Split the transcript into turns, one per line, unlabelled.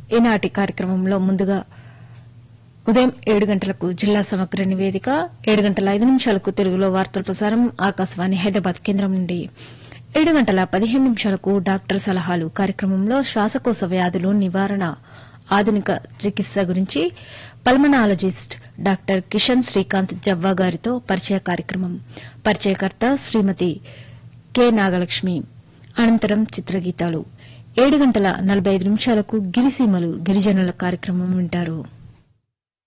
ఈనాటి కార్యక్రమంలో ముందుగా ఉదయం ఏడు గంటలకు జిల్లా సమగ్ర నివేదిక ఏడు గంటల ఐదు నిమిషాలకు తెలుగులో వార్తల ప్రసారం ఆకాశవాణి హైదరాబాద్ కేంద్రం నుండి ఏడు గంటల పదిహేను నిమిషాలకు డాక్టర్ సలహాలు కార్యక్రమంలో శ్వాసకోశ వ్యాధులు నివారణ ఆధునిక చికిత్స గురించి పల్మనాలజిస్ట్ డాక్టర్ కిషన్ శ్రీకాంత్ జవ్వా గారితో పరిచయ కార్యక్రమం పరిచయకర్త శ్రీమతి కె నాగలక్ష్మి అనంతరం చిత్రగీతాలు ఏడు గంటల నలభై ఐదు నిమిషాలకు గిరిసీమలు గిరిజనుల కార్యక్రమం వింటారు